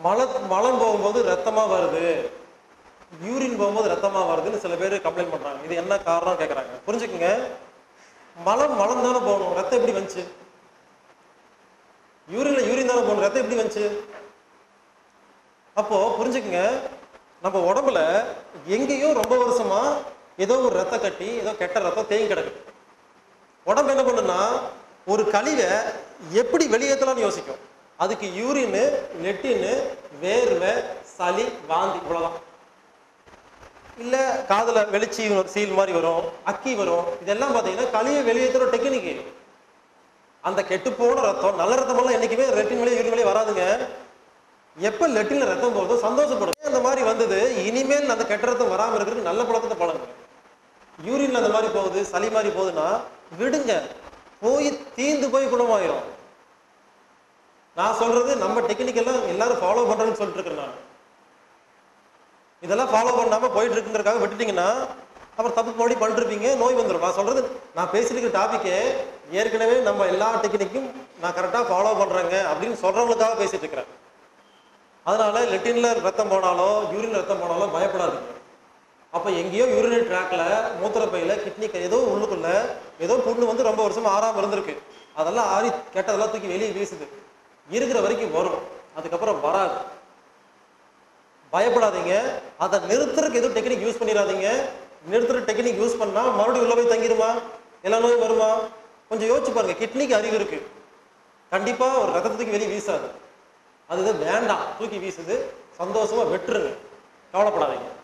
மலை மலம் போகும்போது ரத்தமா வருது யூரின் போகும்போது ரத்தமா வருதுன்னு சில பேர் கம்ப்ளைண்ட் பண்றாங்க இது என்ன காரணம் கேக்குறாங்க புரிஞ்சுக்குங்க மலம் மலம் தானே போகணும் ரத்தம் எப்படி வந்துச்சு யூரின்ல யூரின் தானே போகணும் ரத்தம் எப்படி வந்துச்சு அப்போ புரிஞ்சுக்குங்க நம்ம உடம்புல எங்கேயோ ரொம்ப வருஷமா ஏதோ ஒரு ரத்த கட்டி ஏதோ கெட்ட ரத்தம் தேங்கி கிடக்கு உடம்பு என்ன பண்ணுன்னா ஒரு கழிவை எப்படி வெளியேற்றலாம்னு யோசிக்கும் அதுக்கு யூரின் லெட்டின்னு வேர்வை சளி வாந்தி இவ்வளவுதான் இல்ல காதுல வெளிச்சி சீல் மாதிரி வரும் அக்கி வரும் இதெல்லாம் பாத்தீங்கன்னா கழிவை வெளியேற்றுற டெக்னிக்கு அந்த கெட்டுப்போன ரத்தம் நல்ல ரத்தமெல்லாம் என்னைக்குமே லெட்டின் வழியே யூரின் வழியே வராதுங்க எப்ப லெட்டின்ல ரத்தம் போகுதோ சந்தோஷப்படும் அந்த மாதிரி வந்தது இனிமேல் அந்த கெட்ட ரத்தம் வராம இருக்கிறதுக்கு நல்ல பழக்கத்தை பழகுங்க யூரின்ல அந்த மாதிரி போகுது சளி மாதிரி போகுதுன்னா விடுங்க போய் தீந்து போய் குணமாயிரும் நான் சொல்றது நம்ம டெக்னிக் எல்லாம் எல்லாரும் ஃபாலோ பண்றேன்னு சொல்லிட்டு இருக்கேன் நான் இதெல்லாம் ஃபாலோ பண்ணாம போயிட்டு இருக்குங்கிறதுக்காக விட்டுட்டீங்கன்னா அப்புறம் தப்பு மறுபடியும் பண்ணிருப்பீங்க நோய் வந்துடும் நான் சொல்றது நான் பேசிட்டு இருக்கிற டாபிக்கே ஏற்கனவே நம்ம எல்லா டெக்னிக்கும் நான் கரெக்டாக ஃபாலோ பண்றேங்க அப்படின்னு சொல்றவங்களுக்காக பேசிட்டு இருக்கிறேன் அதனால லெட்டின்ல ரத்தம் போனாலோ யூரின் ரத்தம் போனாலோ பயப்படாதீங்க அப்ப எங்கேயோ யூரினரி ட்ராக்ல மூத்திரப்பையில கிட்னி ஏதோ உள்ளுக்குள்ள ஏதோ புண்ணு வந்து ரொம்ப வருஷமா ஆறாம இருந்திருக்கு அதெல்லாம் ஆறி கெட்டதெல்லாம் தூக்கி வெளியே வீசுது இருக்கிற வரைக்கும் வரும் அதுக்கப்புறம் வராது பயப்படாதீங்க அதை நிறுத்துறதுக்கு எதுவும் டெக்னிக் யூஸ் பண்ணிடாதீங்க நிறுத்துற டெக்னிக் யூஸ் பண்ணா மறுபடியும் உள்ள போய் தங்கிருமா எல்லா நோயும் வருமா கொஞ்சம் யோசிச்சு பாருங்க கிட்னிக்கு அறிவு இருக்கு கண்டிப்பா ஒரு ரத்தத்தை தூக்கி வெளியே வீசாது அது இது வேண்டாம் தூக்கி வீசுது சந்தோஷமா வெட்டுருங்க கவலைப்படாதீங்க